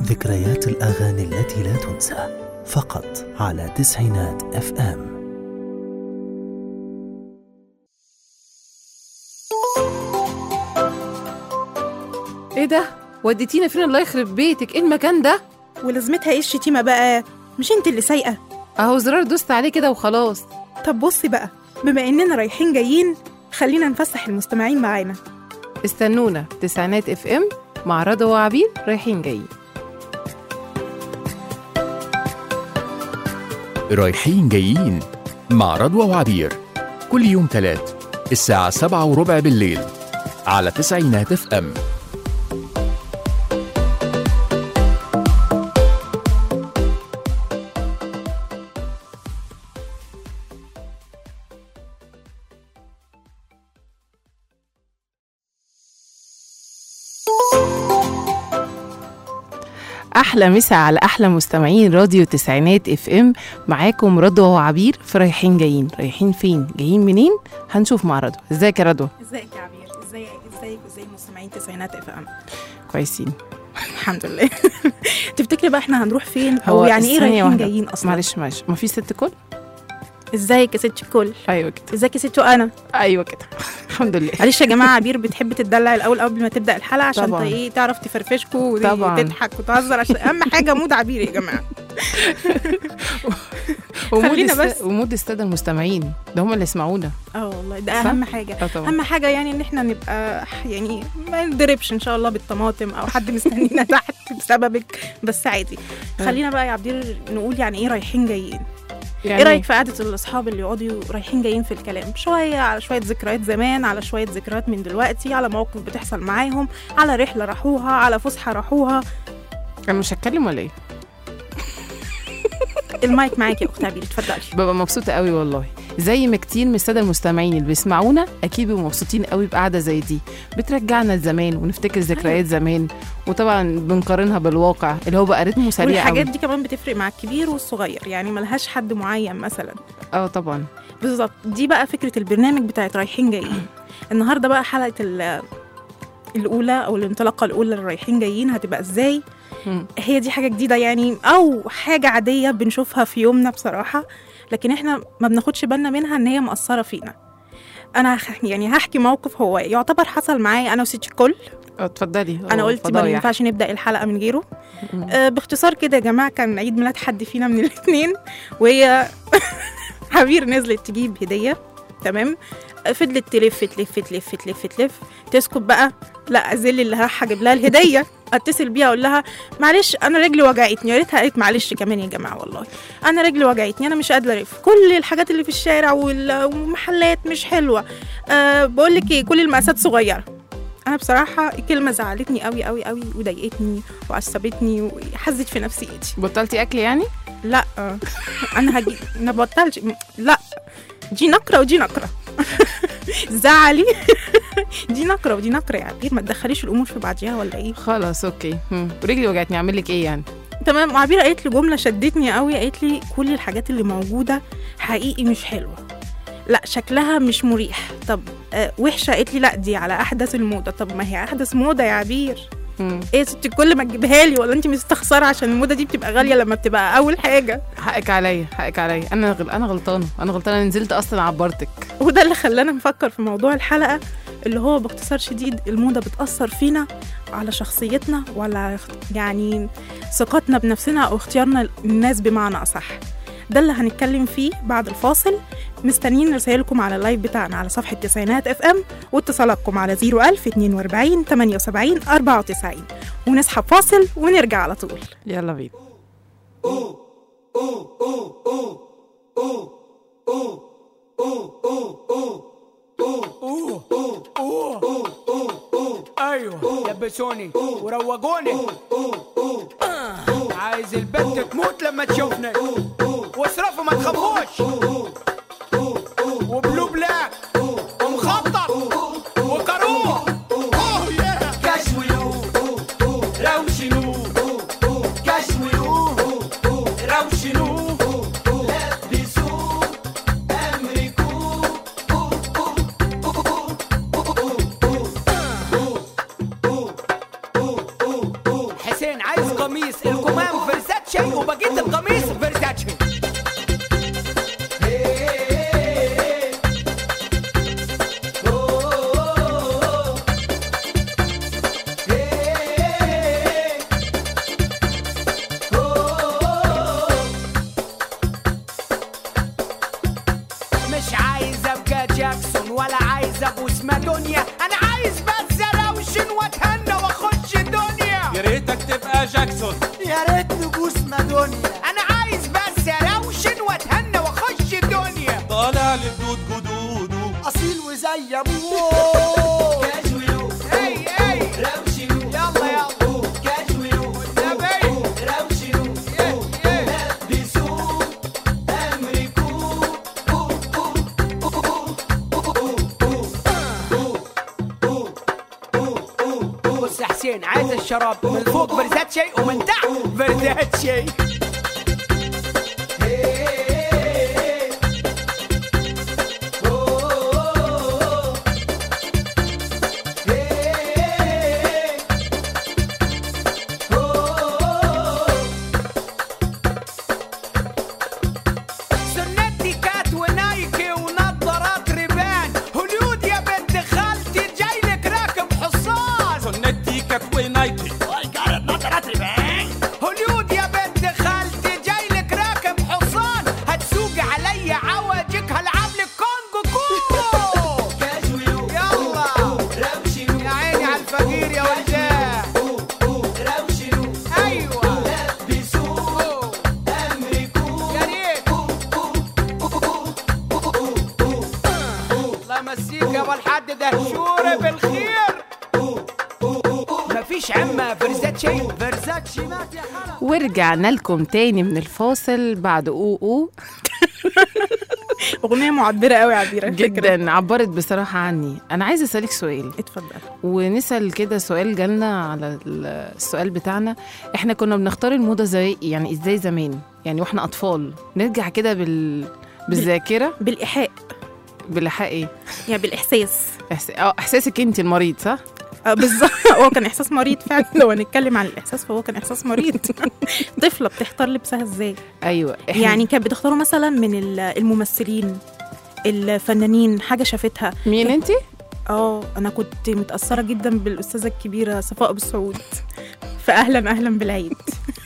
ذكريات الأغاني التي لا تنسى فقط على تسعينات اف ام ايه ده وديتينا فين الله يخرب بيتك ايه المكان ده ولازمتها ايه الشتيمة بقى؟ مش انت اللي سايقة اهو زرار دوست عليه كده وخلاص طب بصي بقى بما اننا رايحين جايين خلينا نفسح المستمعين معانا استنونا في تسعينات اف ام مع رضا وعبير رايحين جايين رايحين جايين مع رضوى وعبير كل يوم تلات الساعة سبعة وربع بالليل على تسعينات اف ام احلى مسا على احلى مستمعين راديو تسعينات اف ام معاكم رضوى وعبير في رايحين جايين رايحين فين جايين منين هنشوف مع رضوى ازيك يا رضوى ازيك يا عبير ازيك ازيك وازاي مستمعين تسعينات اف ام كويسين الحمد لله تفتكري بقى احنا هنروح فين او هو يعني ايه ثانية رايحين واحدة. جايين اصلا معلش معلش ما في ست كل ازيك يا ست الكل ايوه كده ازيك يا ست انا ايوه كده الحمد لله معلش يا جماعه عبير بتحب تدلع الاول قبل ما تبدا الحلقه عشان طبعاً. ت- ايه تعرف تفرفشكوا طبعاً. وتضحك وتهزر عشان اهم حاجه مود عبير يا جماعه ومود خلينا الس- بس. ومود الساده المستمعين ده هم اللي يسمعونا اه والله ده صح؟ اهم حاجه اه طبعا اهم حاجه يعني ان احنا نبقى ح- يعني ما نضربش ان شاء الله بالطماطم او حد مستنينا تحت بسببك بس عادي خلينا بقى يا عبدير نقول يعني ايه رايحين جايين يعني ايه رايك في قعده الاصحاب اللي يقعدوا رايحين جايين في الكلام شويه على شويه ذكريات زمان على شويه ذكريات من دلوقتي على مواقف بتحصل معاهم على رحله راحوها على فسحه راحوها انا مش هتكلم ولا ايه المايك معاكي يا اخت عبير اتفضلي ببقى مبسوطه قوي والله زي ما كتير من الساده المستمعين اللي بيسمعونا اكيد بيبقوا مبسوطين قوي بقعده زي دي بترجعنا لزمان ونفتكر ذكريات زمان وطبعا بنقارنها بالواقع اللي هو بقى رتمه سريع والحاجات قوي دي كمان بتفرق مع الكبير والصغير يعني ملهاش حد معين مثلا اه طبعا بالظبط دي بقى فكرة البرنامج بتاعت رايحين جايين النهاردة بقى حلقة ال- الأولى أو الانطلاقة الأولى للرايحين جايين هتبقى إزاي مم. هي دي حاجة جديدة يعني أو حاجة عادية بنشوفها في يومنا بصراحة لكن إحنا ما بناخدش بالنا منها إن هي مأثرة فينا أنا هح- يعني هحكي موقف هو يعتبر حصل معايا أنا وست الكل اه اتفضلي أنا هو قلت ما فضايح. ينفعش نبدأ الحلقة من غيره مم. آه، باختصار كده يا جماعه كان عيد ميلاد حد فينا من الاثنين وهي عبير نزلت تجيب هديه تمام آه، فضلت تلف تلف تلف تلف تلف تسكت بقى لا ازل اللي راح اجيب لها الهديه اتصل بيها اقول لها معلش انا رجلي وجعتني يا ريتها قالت معلش كمان يا جماعه والله انا رجلي وجعتني انا مش قادره الف كل الحاجات اللي في الشارع وال- والمحلات مش حلوه أه بقول لك ايه كل المقاسات صغيره انا بصراحه الكلمه زعلتني قوي قوي قوي وضايقتني وعصبتني وحزت في نفسيتي بطلتي اكل يعني لا انا هجي ما بطلش لا دي نقره ودي نقره زعلي دي نقره ودي نقره يا عبير ما تدخليش الامور في بعضيها ولا ايه خلاص اوكي مم. رجلي وجعتني اعمل لك ايه يعني تمام وعبير قالت لي جمله شدتني قوي قالت لي كل الحاجات اللي موجوده حقيقي مش حلوه لا شكلها مش مريح طب آه وحشه قالت لي لا دي على احدث الموضه طب ما هي احدث موضه يا عبير مم. ايه يا ستي كل ما تجيبها لي ولا انت مستخسره عشان الموضه دي بتبقى غاليه لما بتبقى اول حاجه حقك عليا حقك عليا انا غل... انا غلطانه انا غلطانه أنا نزلت اصلا عبرتك وده اللي خلانا نفكر في موضوع الحلقة اللي هو باختصار شديد الموضة بتأثر فينا على شخصيتنا وعلى يعني ثقتنا بنفسنا أو اختيارنا الناس بمعنى أصح ده اللي هنتكلم فيه بعد الفاصل مستنيين رسائلكم على اللايف بتاعنا على صفحة تسعينات اف ام واتصالاتكم على 01000 42 78 94 ونسحب فاصل ونرجع على طول يلا بينا ايوه لبسوني وروقوني آه، عايز البنت تموت لما تشوفني واصرفوا ما تخافوش وبلو بلاك ومخطط وكروه كشويو روشنو كشويو روشنو لبسوا امريكو حسين عايز قميص ولا جاكسون يا ريت نبوس مادونيا انا عايز بس اروشن واتهنى واخش الدنيا طالع للدود جدوده اصيل وزي ابوه كاجولو اي اي روشنو يلا يلا كاجولو والنبي روشنو لبسوا امريكو بص يا حسين عايز الشراب من فوق برزاتشي ومن تحت برزاتشي سنتي كات ونايكي ونظارات ريبان هوليود يا بنت خالتي جايلك راكب حصان سنتي كات ونايكي هوليود يا بنت خالتي جايلك راكب حصان هتسوقي عليا عوجك هلعب لك كونجو كونجو كاجولو يلا روشنو يا عيني على الفقير يا ولدان روشنو ايوه لبسوه امريكو يا ريت الله يمسيك يا ابو الحاج دهشوري بالخير مفيش عمه فرزاتشي فرزاتشي مات يا حلا ورجعنا لكم تاني من الفاصل بعد او او اغنيه معبره قوي عبيره الفكرة. جدا عبرت بصراحه عني انا عايزه اسالك سؤال اتفضل ونسال كده سؤال جالنا على ال- السؤال بتاعنا احنا كنا بنختار الموضه زي يعني ازاي زمان يعني واحنا اطفال نرجع كده بال بالذاكره بالايحاء بالايحاء ايه يعني بالاحساس إحس... اه احساسك انت المريض صح آه، بالظبط هو كان احساس مريض فعلا لو هنتكلم عن الاحساس فهو كان احساس مريض طفله بتختار لبسها ازاي ايوه إحنا... يعني كانت بتختاروا مثلا من ال- الممثلين الفنانين حاجه شافتها مين انت اه انا كنت متاثره جدا بالاستاذه الكبيره صفاء بالسعود فاهلا اهلا بالعيد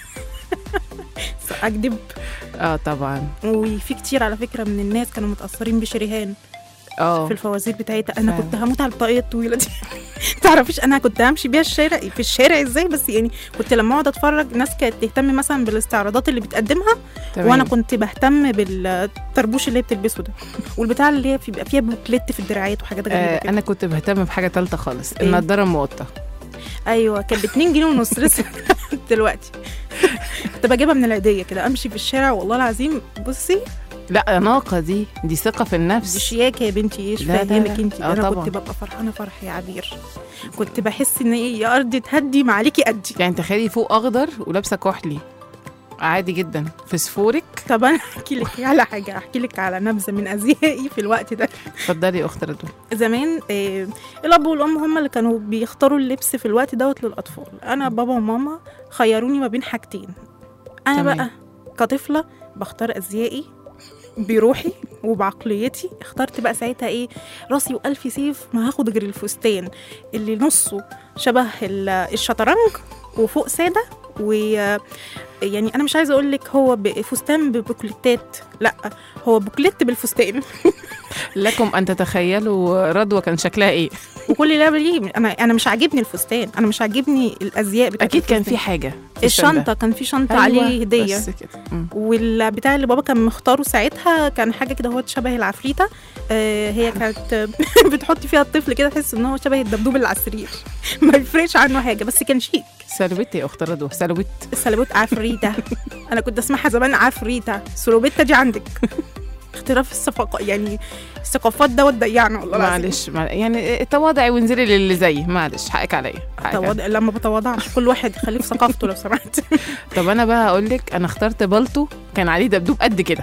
اكدب اه طبعا وفي كتير على فكره من الناس كانوا متاثرين بشريهان اه في الفوازير بتاعتها انا فعلا. كنت هموت على الطاقيه الطويله دي تعرفيش انا كنت همشي بيها الشارع في الشارع ازاي بس يعني كنت لما اقعد اتفرج ناس كانت تهتم مثلا بالاستعراضات اللي بتقدمها تمام. وانا كنت بهتم بالطربوش اللي هي بتلبسه ده والبتاع اللي هي في- بيبقى فيها بوكليت في الدراعات وحاجات غريبه آه كده انا كنت بهتم بحاجه تالته خالص إيه؟ النضاره الموطه ايوه كانت ب 2 جنيه ونص لسه دلوقتي كنت بجيبها من العيديه كده امشي في الشارع والله العظيم بصي لا اناقه دي دي ثقه في دي النفس شياكه يا بنتي ايش لا، لا، فاهمك لا. انت آه، انا طبعاً. كنت ببقى فرحانه فرح يا عبير كنت بحس ان ايه يا ارض تهدي ما عليكي ادي يعني تخيلي فوق اخضر ولابسه كحلي عادي جدا فسفورك طب انا احكي لك على حاجه احكي لك على نبذه من ازيائي في الوقت ده اتفضلي يا اخت رضوى زمان آه الاب والام هم اللي كانوا بيختاروا اللبس في الوقت دوت للاطفال انا بابا وماما خيروني ما بين حاجتين انا تمام. بقى كطفله بختار ازيائي بروحي وبعقليتي اخترت بقى ساعتها ايه راسي والف سيف ما هاخد غير الفستان اللي نصه شبه ال- الشطرنج وفوق ساده و يعني انا مش عايزه اقول لك هو ب- فستان ببوكليتات لا هو بوكليت بالفستان لكم ان تتخيلوا رضوى كان شكلها ايه وكل ده ليه انا انا مش عاجبني الفستان انا مش عاجبني الازياء بتاعت اكيد كان الفستان. في حاجه في الشنطة. الشنطه كان في شنطه أيوة، عليه هديه بس كده مم. والبتاع اللي بابا كان مختاره ساعتها كان حاجه كده هو شبه العفريته آه هي كانت بتحط فيها الطفل كده تحس ان هو شبه الدبدوب اللي على السرير ما يفرقش عنه حاجه بس كان شيك سلوت يا اخت رضوى سلوت السلبوت عفريته انا كنت اسمعها زمان عفريته سلوبيتا دي عندك اختلاف الصفقة يعني الثقافات دوت ضيعنا والله العظيم. معلش مع... يعني تواضعي وانزلي للي زيي معلش حقك عليا حقك عليا. تواضع لما بتواضعش كل واحد يخليه في ثقافته لو سمحت طب انا بقى هقول لك انا اخترت بالطو كان عليه دبدوب قد كده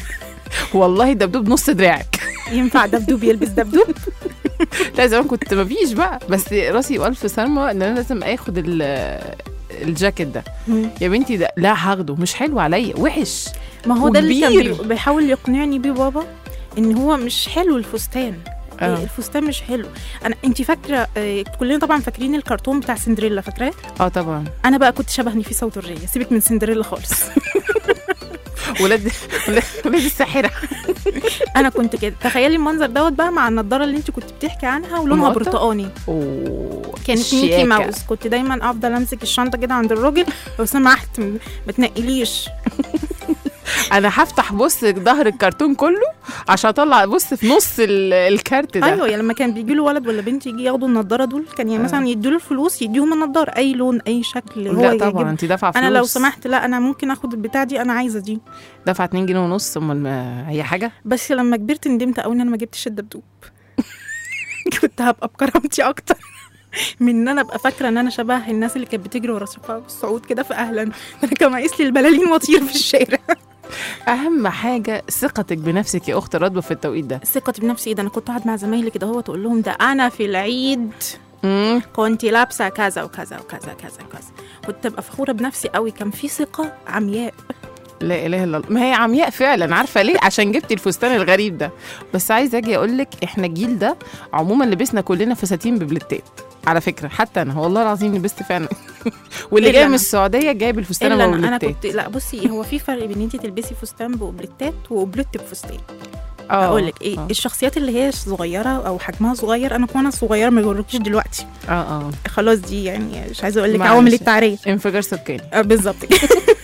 والله دبدوب نص دراعك ينفع دبدوب يلبس دبدوب لا زمان كنت مفيش بقى بس راسي والف سلمى ان انا لازم اخد ال الجاكيت ده يا بنتي ده لا هاخده مش حلو عليا وحش ما هو ده اللي كان وكبير. بي- بيحاول يقنعني بيه بابا ان هو مش حلو الفستان آه. إيه، الفستان مش حلو انا انت فاكره آه، كلنا طبعا فاكرين الكرتون بتاع سندريلا فاكراه اه طبعا انا بقى كنت شبه نفيسه وتريه سيبك من سندريلا خالص ولاد ولاد- ولاد الساحره انا كنت كده تخيلي المنظر دوت بقى مع النضاره اللي انت كنت بتحكي عنها ولونها مقطع؟ برتقاني اوه كانت ميكي شياكة. ماوس كنت دايما افضل امسك الشنطه كده عند الراجل لو سمحت م- ما تنقليش انا هفتح بص ظهر الكرتون كله عشان اطلع بص في نص ال- الكارت ده ايوه يعني لما كان بيجي له ولد ولا بنت يجي ياخدوا النضاره دول كان يعني مثلا يدوا له الفلوس يديهم النضاره اي لون اي شكل هو لا يعجبه. طبعا انت دافعه فلوس انا لو سمحت لا انا ممكن اخد البتاع دي انا عايزه دي دافعه 2 جنيه ونص امال ما هي حاجه بس لما كبرت ندمت قوي ان انا ما جبتش الدبدوب كنت هبقى بكرامتي اكتر من ان انا ابقى فاكره ان انا شبه الناس اللي كانت بتجري ورا صفاء الصعود كده في اهلا انا كان ناقص لي البلالين واطير في الشارع اهم حاجه ثقتك بنفسك يا اخت رضوى في التوقيت ده ثقتي بنفسي ايه ده انا كنت قاعد مع زمايلي كده هو تقول لهم ده انا في العيد امم كنت لابسه كذا وكذا وكذا كذا وكذا كنت ابقى فخوره بنفسي قوي كان في ثقه عمياء لا اله الا الله ما هي عمياء فعلا عارفه ليه عشان جبتي الفستان الغريب ده بس عايزه اجي اقول لك احنا الجيل ده عموما لبسنا كلنا فساتين ببلتات على فكره حتى انا والله العظيم لبست فعلا واللي إلا جاي من أنا. السعوديه جايب الفستان الا ابو انا انا بلتات كنت لا بصي هو في فرق بين انت تلبسي فستان بأوبليتات وأوبليت بفستان آه، اقول لك ايه آه. الشخصيات اللي هي صغيره او حجمها صغير انا وانا صغيره ما يغركيش دلوقتي اه اه خلاص دي يعني مش عايزه اقول لك معلش. عوامل التعريه انفجار سكاني آه، بالظبط كده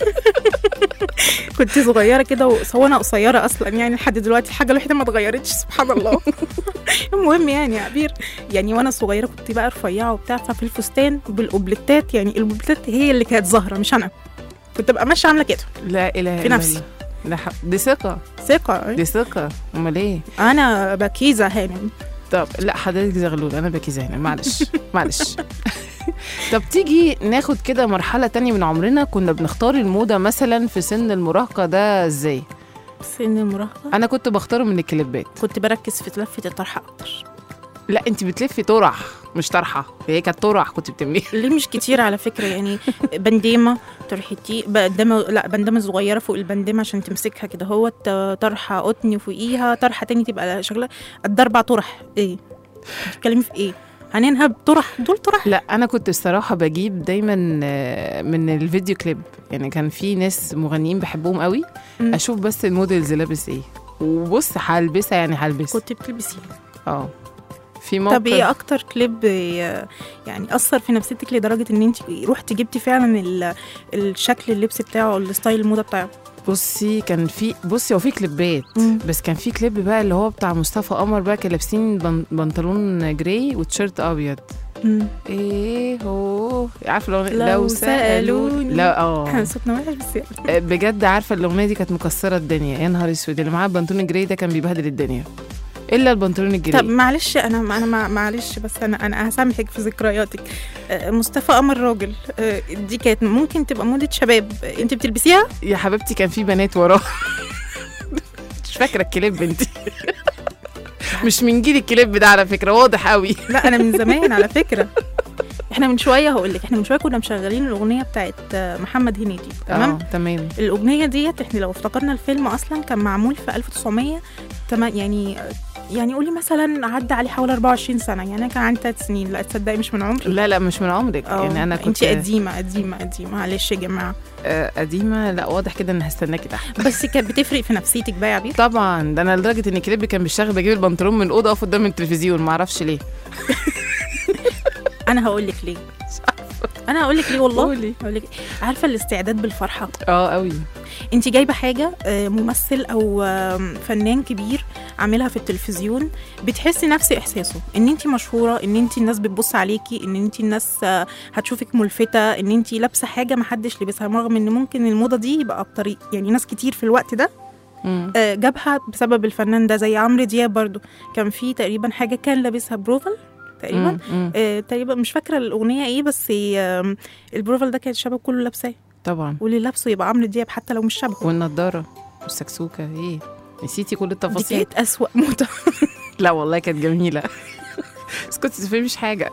كنت صغيره كده وص- وانا قصيره اصلا يعني لحد دلوقتي الحاجه الوحيده ما اتغيرتش سبحان الله المهم يعني يا عبير يعني وانا صغيره كنت بقى رفيعه وبتاع ففي الفستان بالاوبليتات يعني الاوبليتات هي اللي كانت ظاهره مش انا كنت ابقى ماشيه عامله كده لا اله في الا نفسي. الله لا ح- دي ثقه ثقه دي ثقه امال ايه انا بكيزه هانم طب لا حضرتك زغلول انا باكي زينب معلش معلش طب تيجي ناخد كده مرحلة تانية من عمرنا كنا بنختار الموضة مثلا في سن المراهقة ده ازاي؟ سن المراهقه أنا كنت بختاره من الكليبات كنت بركز في لفه الطرحه اكتر لا انت بتلفي طرح مش طرحة هي كانت طرح كنت بتعمليها ليه مش كتير على فكره يعني بنديمه طرحتي بندمه لا بندمه صغيره فوق البندمه عشان تمسكها كده هو طرحه قطن فوقيها طرحه تاني تبقى شكلها قد اربع طرح ايه بتتكلمي في ايه هننهب طرح دول طرح لا انا كنت الصراحة بجيب دايما آه، من الفيديو كليب يعني كان في ناس مغنيين بحبهم قوي مم. اشوف بس الموديلز لابس ايه وبص هلبسها يعني هلبس كنت بتلبسيها اه في موقف طب ايه اكتر كليب آه، يعني اثر في نفسيتك لدرجه ان انت رحتي جبتي فعلا ال- الشكل اللبس بتاعه الستايل الموضه بتاعه بصي كان في بصي هو في كليبات مم. بس كان في كليب بقى اللي هو بتاع مصطفى قمر بقى كان لابسين بن- بنطلون جراي وتيشيرت ابيض مم. ايه هو عارفه الاغنيه لو سألوني. لا اه احنا صوتنا وحش بس يعني. بجد عارفه الاغنيه دي كانت مكسره الدنيا يا نهار اسود اللي معاه البنطلون الجراي ده كان بيبهدل الدنيا الا البنطلون طب الجراي معلش انا انا مع- معلش بس انا انا هسامحك في ذكرياتك آه، مصطفى قمر راجل آه، دي كانت ممكن تبقى موضه شباب آه، انت بتلبسيها يا حبيبتي كان في بنات وراه مش فاكره الكليب انت مش من جيل الكليب ده على فكره واضح قوي لا انا من زمان على فكره احنا من شويه هقول لك احنا من شويه كنا مشغلين الاغنيه بتاعت آه، محمد هنيدي تمام آه، تمام الاغنيه ديت احنا لو افتكرنا الفيلم اصلا كان معمول في 1900 تمام يعني يعني قولي مثلا عدى عليه حوالي 24 سنه يعني انا كان عندي 3 سنين لا تصدقي مش من عمري لا لا مش من عمرك اه يعني انا كنت انت قديمه قديمه قديمه معلش يا جماعه آه، قديمه لا واضح كده ان هستناكي تحت بس كانت بتفرق في نفسيتك بقى يا عبير طبعا ده انا لدرجه ان الكليب كان بيشتغل بجيب البنطلون من الاوضه اقف قدام التلفزيون ما اعرفش ليه انا هقول لك ليه انا هقول لك ليه والله قولي. هقول لك عارفه الاستعداد بالفرحه اه قوي انت جايبه حاجه آه، ممثل او آم، فنان كبير عاملها في التلفزيون بتحسي نفس احساسه ان انت مشهوره ان انت الناس بتبص عليكي ان انت الناس آه، هتشوفك ملفته ان انت لابسه حاجه محدش لبسها رغم ان ممكن الموضه دي يبقى بطريق يعني ناس كتير في الوقت ده مم. آه، جابها بسبب الفنان ده زي عمرو دياب برضو كان في تقريبا حاجه كان لابسها بروفل تقريبا مم. مم. آه، تقريبا مش فاكره الاغنيه ايه بس آم، البروفل ده كان الشباب كله لابساه طبعا واللي لابسه يبقى عمرو دياب حتى لو مش شبهه والنضاره والسكسوكه ايه نسيتي كل دي التفاصيل كانت اسوأ موضه لا والله كانت جميله بس كنت تفهميش حاجه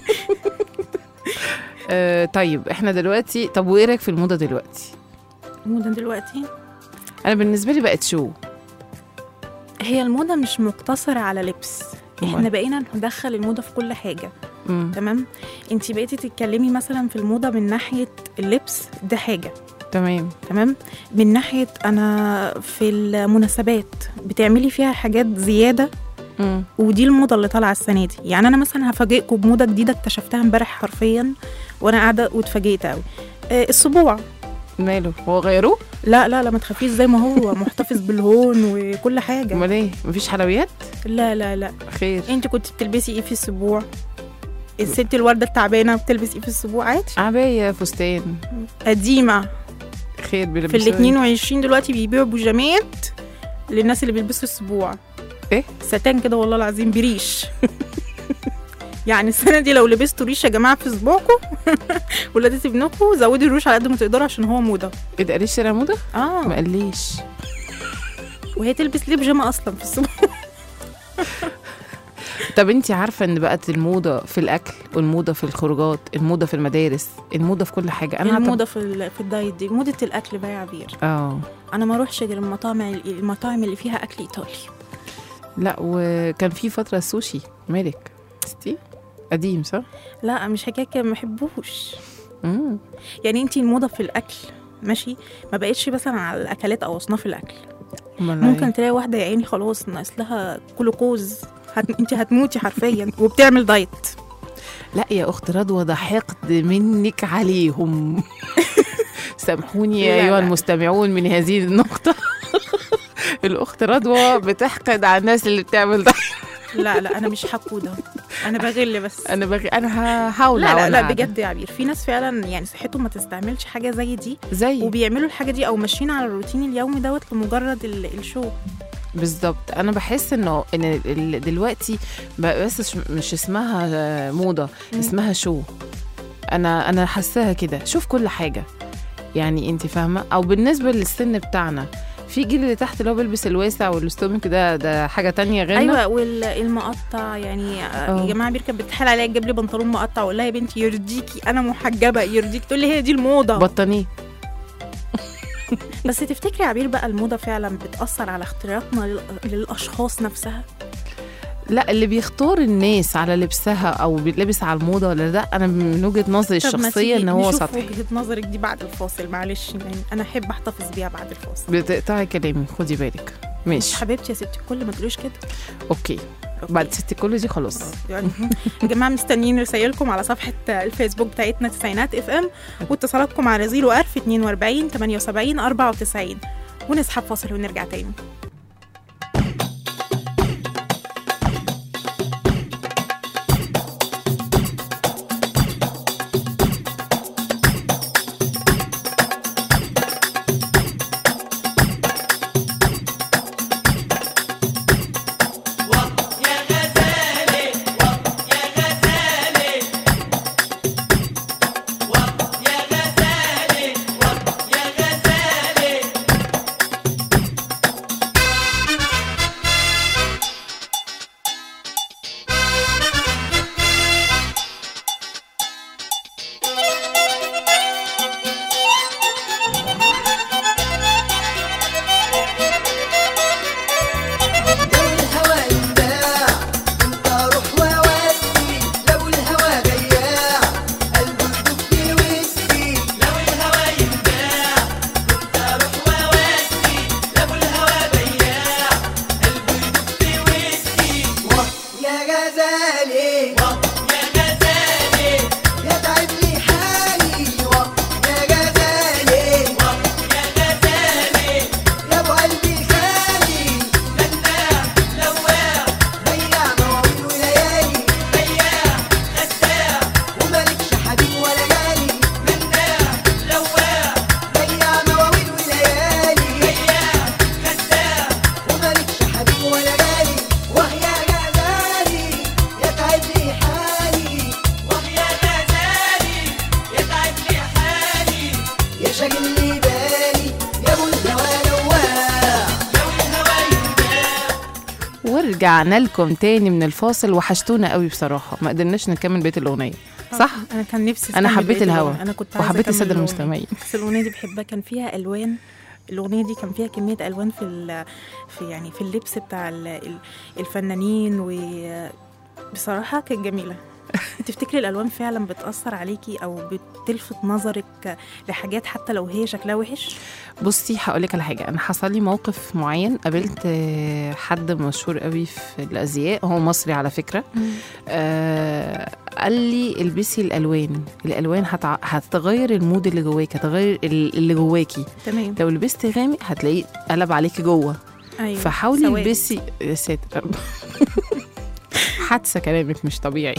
آه طيب احنا دلوقتي طب وايه رايك في الموضه دلوقتي الموضه دلوقتي انا بالنسبه لي بقت شو هي الموضه مش مقتصره على لبس احنا أمال؟ بقينا ندخل الموضه في كل حاجه مم. تمام انت بقيتي تتكلمي مثلا في الموضه من ناحيه اللبس ده حاجه تمام تمام من ناحيه انا في المناسبات بتعملي فيها حاجات زياده مم. ودي الموضه اللي طالعه السنه دي يعني انا مثلا هفاجئكم بموضه جديده اكتشفتها امبارح حرفيا وانا قاعده واتفاجئت قوي آه السبوع ماله هو غيروه لا لا لا ما تخافيش زي ما هو محتفظ بالهون وكل حاجه امال ايه مفيش حلويات لا لا لا خير انت كنت بتلبسي ايه في السبوع الست الورده التعبانه بتلبس ايه في السبوع عادي عباية فستان قديمه خير في بيلبسوا ال إيه؟ 22 دلوقتي بيبيعوا بيجامات للناس اللي بيلبسوا السبوع إيه؟ ستان كده والله العظيم بريش يعني السنه دي لو لبستوا ريش يا جماعه في اسبوعكم ولادة ابنكم زودوا الريش على قد ما تقدروا عشان هو موضه ايه ده قاليش شارع موضه ما اه قاليش وهي تلبس ليه بيجامه اصلا في السبوع طب انت عارفه ان بقت الموضه في الاكل والموضه في الخروجات الموضه في المدارس الموضه في كل حاجه انا الموضه في ال- في الدايت دي موضه الاكل بقى يا عبير اه انا ما اروحش غير المطاعم المطاعم اللي فيها اكل ايطالي لا وكان في فتره السوشي مالك ستي قديم صح لا مش حكايه كده ما بحبوش امم يعني انتي الموضه في الاكل ماشي ما بقتش مثلا على الاكلات او اصناف الاكل أمال ممكن إيه؟ تلاقي واحده يا عيني خلاص ناقص لها جلوكوز هت... انت هتموتي حرفيا وبتعمل دايت لا يا اخت رضوى ده حقد منك عليهم سامحوني يا لا، ايها لا. المستمعون من هذه النقطه الاخت رضوى بتحقد على الناس اللي بتعمل ده لا لا انا مش حقوده انا بغل بس انا بغي انا هحاول لا لا وأنا لا قاعدة. بجد يا عبير في ناس فعلا يعني صحتهم ما تستعملش حاجه زي دي زي وبيعملوا الحاجه دي او ماشيين على الروتين اليومي دوت لمجرد ال- الشو بالظبط انا بحس انه ان ال- دلوقتي بقى بس مش- مش اسمها آه، موضه مم. اسمها شو انا انا حاساها كده شوف كل حاجه يعني انت فاهمه او بالنسبه للسن بتاعنا في جيل اللي تحت اللي هو بيلبس الواسع والاستومك ده ده حاجه تانية غيرنا ايوه والمقطع يعني اه. يا جماعه بيركب بتحال عليا تجيب لي بنطلون مقطع اقول لها يا بنتي يرضيكي انا محجبه يرضيك تقول لي هي دي الموضه بطانيه بس تفتكري يا عبير بقى الموضه فعلا بتاثر على اختياراتنا لل- للاشخاص نفسها لا اللي بيختار الناس على لبسها او بيلبس على الموضه ولا لا انا من وجهه نظري طب ما الشخصيه تيجي ان هو نشوف سطحي وجهه نظرك دي بعد الفاصل معلش يعني انا احب احتفظ بيها بعد الفاصل بتقطعي كلامي خدي بالك ماشي حبيبتي يا ستي كل ما تقوليش كده اوكي أوكي. بعد ست كل دي خلاص يعني يا جماعه مستنيين رسايلكم على صفحه الفيسبوك بتاعتنا تسعينات اف ام واتصالاتكم على 01000 42 78 94 ونسحب فاصل ونرجع تاني لو الهوى ينباع انت روح وودي لو الهوى بياع قلبه يدق في وسطي لو الهوى ينباع انت روح وودي لو الهوى بياع قلبه يدق في وسطي يا غزالي يا غزالي يا تعب لي حالي يا غزالي يا غزالي يا ابو قلبي خالي بياع مواويل وليالي بياع خداع ومالكش حبيب ولا جالي مناع لواع بياع مواويل وليالي بياع خداع ومالكش حبيب ولا جالي وهي غزالي يتعب لي حالي وهي غزالي يتعب لي حالي يا شاغل لي بالي يا ابو الهوى لواع لو الهوى ينباع ورجعنا لكم تاني من الفاصل وحشتونا قوي بصراحه ما قدرناش نكمل بيت الاغنيه صح انا كان نفسي انا أستعمل حبيت بقية الهوا الأغنية. انا كنت عايزة وحبيت أكمل الساده الأغنية. المستمعين بس الاغنيه دي بحبها كان فيها الوان الاغنيه دي كان فيها كميه الوان في ال- في يعني في اللبس بتاع ال- ال- الفنانين و بصراحه كانت جميله تفتكري الالوان فعلا بتاثر عليكي او بتلفت نظرك لحاجات حتى لو هي شكلها وحش بصي هقول لك على حاجه انا حصل لي موقف معين قابلت آه، حد مشهور قوي في الازياء هو مصري على فكره آه قال لي البسي الالوان الالوان هتع... هتغير المود اللي جواك هتغير ال- اللي جواكي تمام لو لبستي غامق هتلاقيه قلب عليكي جوه ايوه فحاولي سواد. البسي يا ساتر حادثه كلامك مش طبيعي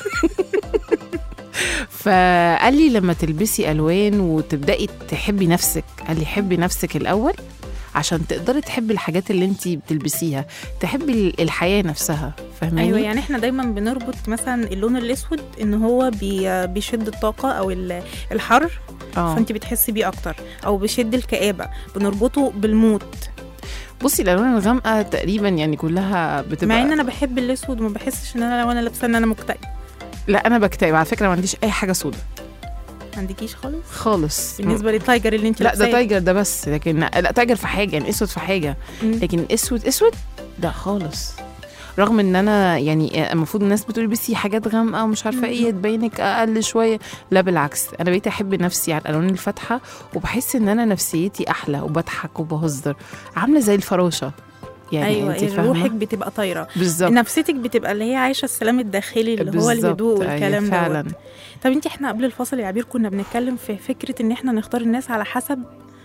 فقال لي لما تلبسي الوان وتبداي تحبي نفسك قال لي حبي نفسك الاول عشان تقدري تحبي الحاجات اللي انت بتلبسيها تحبي ال- الحياه نفسها فاهماني ايوه يعني احنا دايما بنربط مثلا اللون الاسود ان هو بي بيشد الطاقه او ال- الحر اه فانت بتحسي بيه اكتر او بيشد الكآبه بنربطه بالموت بصي الالوان الغامقه تقريبا يعني كلها بتبقى مع ان انا بحب الاسود وما بحسش ان انا لو انا لابسه ان انا مكتئب لا انا بكتئب على فكره ما عنديش اي حاجه سودة ما عندكيش خالص خالص بالنسبه للتايجر اللي انت لا ده لابساه. تايجر ده بس لكن لا تايجر في حاجه يعني اسود في حاجه مم. لكن اسود اسود لا خالص رغم ان انا يعني المفروض الناس بتقول بسي حاجات غامقه ومش عارفه ايه تبينك اقل شويه لا بالعكس انا بقيت احب نفسي على الالوان الفاتحه وبحس ان انا نفسيتي احلى وبضحك وبهزر عامله زي الفراشه يعني ايوه انت أيوة فاهمه روحك بتبقى طايره بالظبط نفسيتك بتبقى اللي هي عايشه السلام الداخلي اللي هو بالظبط، الهدوء أيوة، والكلام ده فعلا طب انت احنا قبل الفصل يا عبير كنا بنتكلم في فكره ان احنا نختار الناس على حسب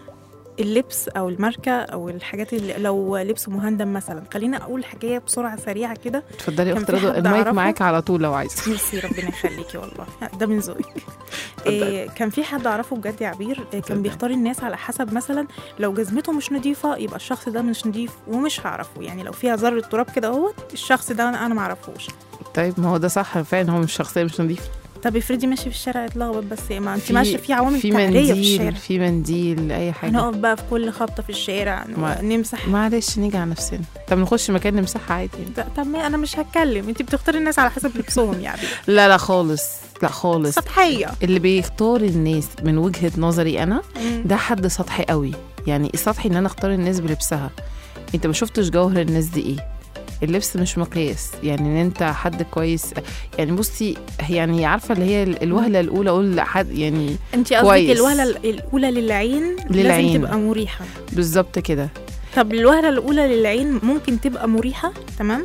اللبس او الماركه او الحاجات اللي لو لبس مهندم مثلا خلينا اقول حاجه بسرعه سريعه كده اتفضلي يا كان اخت في رضوى حد المايك أعرفه؟ معاك على طول لو عايزه ميرسي ربنا يخليكي والله ده من ذوقك إيه كان في حد اعرفه بجد يا عبير إيه كان اتفضل. بيختار الناس على حسب مثلا لو جزمته مش نظيفه يبقى الشخص ده مش نظيف ومش هعرفه يعني لو فيها ذره تراب كده اهوت الشخص ده انا انا ما اعرفوش طيب ما هو ده صح فعلا هو مش شخصيه مش نظيفه طب افرضي ماشي في الشارع اتلخبط بس ما انت في- ماشيه في عوامل في تعريه في منديل الشارع في منديل اي حاجه هنقف بقى في كل خبطه في الشارع ما- نمسح معلش نيجي على نفسنا طب نخش مكان نمسحها عادي يعني. ط- طب ما انا مش هتكلم انت بتختاري الناس على حسب لبسهم يعني لا لا خالص لا خالص سطحيه اللي بيختار الناس من وجهة نظري انا مم. ده حد سطحي قوي يعني سطحي ان انا اختار الناس بلبسها انت ما شفتش جوهر الناس دي ايه اللبس مش مقياس يعني ان انت حد كويس يعني بصي يعني عارفه اللي هي الوهله الاولى اقول لحد يعني انت قصدك كويس. الوهله ال- الاولى للعين للعين. لازم تبقى مريحه بالظبط كده طب الوهله الاولى للعين ممكن تبقى مريحه تمام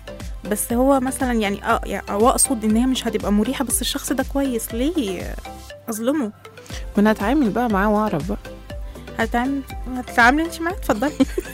بس هو مثلا يعني اه يعني أو اقصد ان هي مش هتبقى مريحه بس الشخص ده كويس ليه اظلمه ما انا هتعامل بقى معاه واعرف بقى هتعمل هتتعاملي انت معاه اتفضلي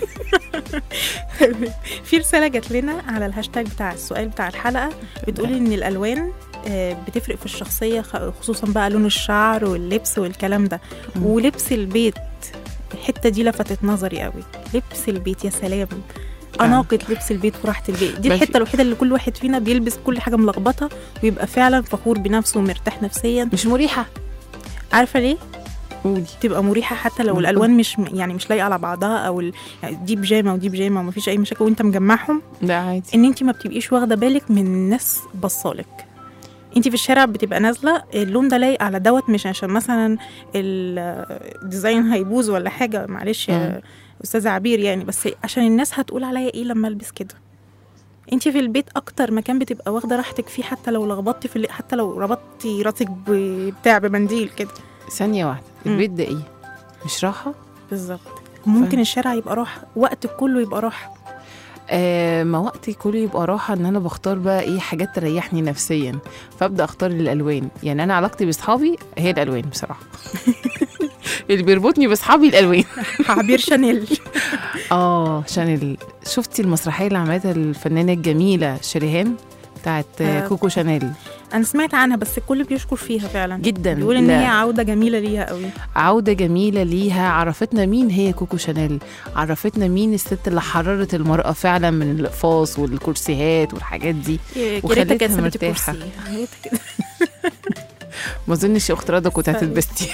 في رساله جات لنا على الهاشتاج بتاع السؤال بتاع الحلقه بتقول ان الالوان آه، بتفرق في الشخصيه خ- خصوصا بقى لون الشعر واللبس والكلام ده مم. ولبس البيت الحته دي لفتت نظري قوي لبس البيت يا سلام أناقة لبس البيت وراحة البيت دي ما في- الحتة الوحيدة اللي كل واحد فينا بيلبس كل حاجة ملخبطة ويبقى فعلا فخور بنفسه ومرتاح نفسيا مش مريحه عارفة ليه؟ قولي تبقى مريحة حتى لو مم. الألوان مش يعني مش لايقة على بعضها أو ال- يعني دي بيجامة ودي بيجامة ومفيش أي مشاكل وأنت مجمعهم لا عادي ان انت ما بتبقيش واخده بالك من الناس بصالك انت في الشارع بتبقى نازله اللون ده لايق على دوت مش عشان مثلا ال- الديزاين هيبوظ ولا حاجه معلش يا استاذه عبير يعني بس عشان الناس هتقول عليا ايه لما البس كده انت في البيت اكتر مكان بتبقى واخده راحتك فيه حتى لو لخبطتي في ال- حتى لو ربطتي راسك بتاع بمنديل كده ثانيه واحده مم. البيت ده ايه مش راحه بالظبط ممكن فاهم. الشارع يبقى راحه وقتك كله يبقى راحه آه ما وقتي كله يبقى راحه ان انا بختار بقى ايه حاجات تريحني نفسيا فابدا اختار الالوان يعني انا علاقتي باصحابي هي الالوان بصراحه اللي بيربطني باصحابي الالوان عبير شانيل اه شانيل شفتي المسرحيه اللي عملتها الفنانه الجميله شريهان بتاعت آه. آه. كوكو شانيل انا سمعت عنها بس الكل بيشكر فيها فعلا جدا بيقول ان لا. هي عوده جميله ليها قوي عودة جميلة ليها عرفتنا مين هي كوكو شانيل عرفتنا مين الست اللي حررت المرأة فعلا من الأقفاص والكرسيهات والحاجات دي يا وخلتها ريتها كانت سابت مرتاحة. الكرسي يا ريتها كده ما اظنش يا اخت رضا كنت فعلا. هتتبسطي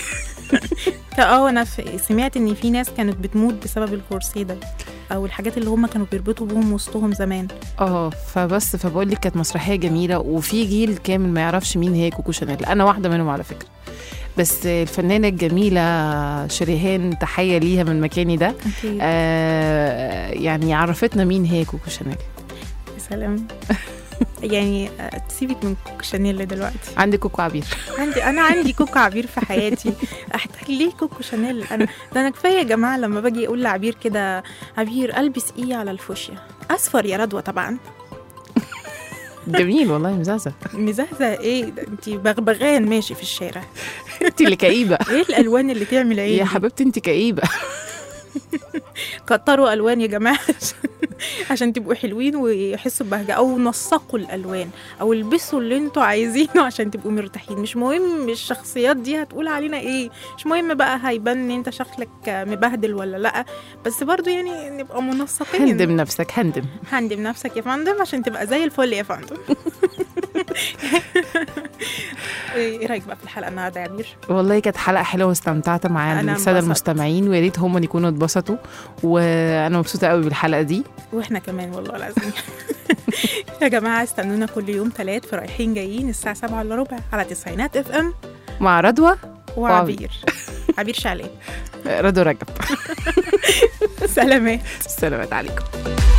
اه انا ف- سمعت ان في ناس كانت بتموت بسبب الكرسي ده او الحاجات اللي هم كانوا بيربطوا بهم وسطهم زمان اه فبس فبقول لك كانت مسرحيه جميله وفي جيل كامل ما يعرفش مين هي كوكو شانيل انا واحده منهم على فكره بس الفنانه الجميله شريهان تحيه ليها من مكاني ده اكيد آه يعني عرفتنا مين هي كوكو شانيل يا سلام يعني آه، تسيبك من كوكو شانيل دلوقتي عندي كوكو عبير عندي انا عندي كوكو عبير في حياتي احتاج ليه كوكو شانيل انا ده انا كفايه يا جماعه لما باجي اقول لعبير كده عبير البس ايه على الفوشيا اصفر يا رضوى طبعا جميل والله مزازة مزهزه ايه ده انت بغبغان ماشي في الشارع انت اللي كئيبة ايه الالوان اللي تعمل عين يا دي؟ حبيبتي انت كئيبة كتروا الوان يا جماعه عشان تبقوا حلوين ويحسوا ببهجه او نسقوا الالوان او البسوا اللي انتوا عايزينه عشان تبقوا مرتاحين مش مهم الشخصيات دي هتقول علينا ايه مش مهم بقى هيبان ان انت شكلك مبهدل ولا لا بس برضو يعني نبقى منسقين هندم نفسك هندم هندم نفسك يا فندم عشان تبقى زي الفل يا فندم ايه رايك بقى في الحلقه النهارده يا عبير والله كانت حلقة حلوة واستمتعت مع أنا السادة انبسطت. المستمعين ويا ريت هم يكونوا اتبسطوا وانا مبسوطة قوي بالحلقة دي واحنا كمان والله العظيم يا جماعه استنونا كل يوم ثلاث في رايحين جايين الساعه 7 الا ربع على تسعينات اف ام مع رضوى وعبير عبير شعلان رضوى رجب سلامات سلامات عليكم